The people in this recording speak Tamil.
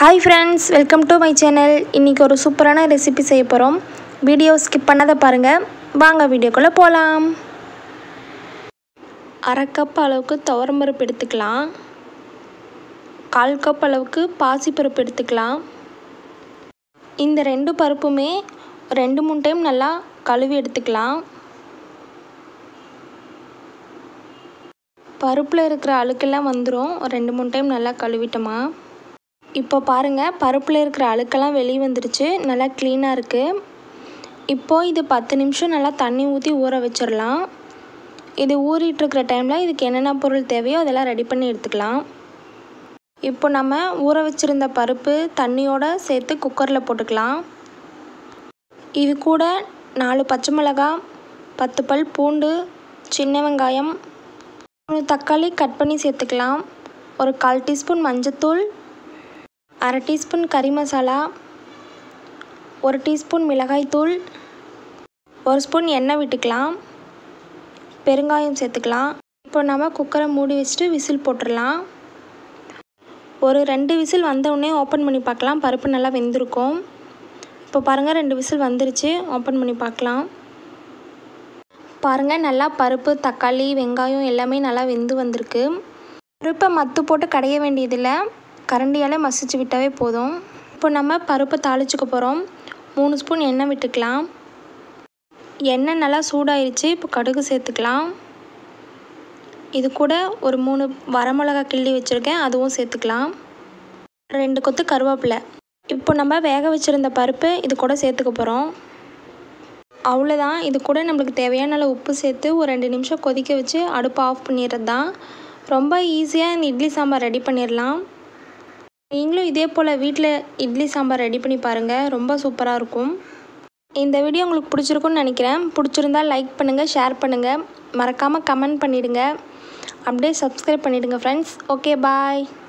hi friends welcome to my channel இன்றைக்கி ஒரு சூப்பரான ரெசிபி செய்ய போகிறோம் வீடியோ ஸ்கிப் பண்ணாத பாருங்கள் வாங்க வீடியோக்குள்ளே போகலாம் அரை கப் அளவுக்கு துவரம்பருப்பு எடுத்துக்கலாம் கால் கப் அளவுக்கு பாசிப்பருப்பு எடுத்துக்கலாம் இந்த ரெண்டு பருப்புமே ரெண்டு மூணு டைம் நல்லா கழுவி எடுத்துக்கலாம் பருப்பில் இருக்கிற அழுக்கெல்லாம் வந்துடும் ரெண்டு மூணு டைம் நல்லா கழுவிட்டோமா இப்போ பாருங்கள் பருப்பில் இருக்கிற அழுக்கெல்லாம் வெளியே வந்துருச்சு நல்லா க்ளீனாக இருக்குது இப்போது இது பத்து நிமிஷம் நல்லா தண்ணி ஊற்றி ஊற வச்சிடலாம் இது ஊறிட்டுருக்கிற டைமில் இதுக்கு என்னென்ன பொருள் தேவையோ அதெல்லாம் ரெடி பண்ணி எடுத்துக்கலாம் இப்போ நம்ம ஊற வச்சுருந்த பருப்பு தண்ணியோடு சேர்த்து குக்கரில் போட்டுக்கலாம் இது கூட நாலு பச்சை மிளகாய் பத்து பல் பூண்டு சின்ன வெங்காயம் மூணு தக்காளி கட் பண்ணி சேர்த்துக்கலாம் ஒரு கால் டீஸ்பூன் மஞ்சத்தூள் அரை டீஸ்பூன் கறி மசாலா ஒரு டீஸ்பூன் மிளகாய்த்தூள் ஒரு ஸ்பூன் எண்ணெய் விட்டுக்கலாம் பெருங்காயம் சேர்த்துக்கலாம் இப்போ நம்ம குக்கரை மூடி வச்சுட்டு விசில் போட்டுடலாம் ஒரு ரெண்டு விசில் வந்தவுடனே ஓப்பன் பண்ணி பார்க்கலாம் பருப்பு நல்லா வெந்திருக்கும் இப்போ பாருங்கள் ரெண்டு விசில் வந்துருச்சு ஓப்பன் பண்ணி பார்க்கலாம் பாருங்கள் நல்லா பருப்பு தக்காளி வெங்காயம் எல்லாமே நல்லா வெந்து வந்திருக்கு பருப்பை மத்து போட்டு கடைய வேண்டியதில்லை கரண்டியால் மசிச்சு விட்டாவே போதும் இப்போ நம்ம பருப்பை தாளிச்சுக்க போகிறோம் மூணு ஸ்பூன் எண்ணெய் விட்டுக்கலாம் எண்ணெய் நல்லா சூடாயிருச்சு இப்போ கடுகு சேர்த்துக்கலாம் இது கூட ஒரு மூணு வரமிளகா கிள்ளி வச்சுருக்கேன் அதுவும் சேர்த்துக்கலாம் ரெண்டு கொத்து கருவேப்பிலை இப்போ நம்ம வேக வச்சுருந்த பருப்பு இது கூட சேர்த்துக்க போகிறோம் அவ்வளோதான் இது கூட நம்மளுக்கு தேவையான அளவு உப்பு சேர்த்து ஒரு ரெண்டு நிமிஷம் கொதிக்க வச்சு அடுப்பை ஆஃப் பண்ணிடுறது தான் ரொம்ப ஈஸியாக இந்த இட்லி சாம்பார் ரெடி பண்ணிடலாம் நீங்களும் இதே போல் வீட்டில் இட்லி சாம்பார் ரெடி பண்ணி பாருங்கள் ரொம்ப சூப்பராக இருக்கும் இந்த வீடியோ உங்களுக்கு பிடிச்சிருக்குன்னு நினைக்கிறேன் பிடிச்சிருந்தால் லைக் பண்ணுங்கள் ஷேர் பண்ணுங்கள் மறக்காமல் கமெண்ட் பண்ணிவிடுங்க அப்படியே சப்ஸ்கிரைப் பண்ணிவிடுங்க ஃப்ரெண்ட்ஸ் ஓகே பாய்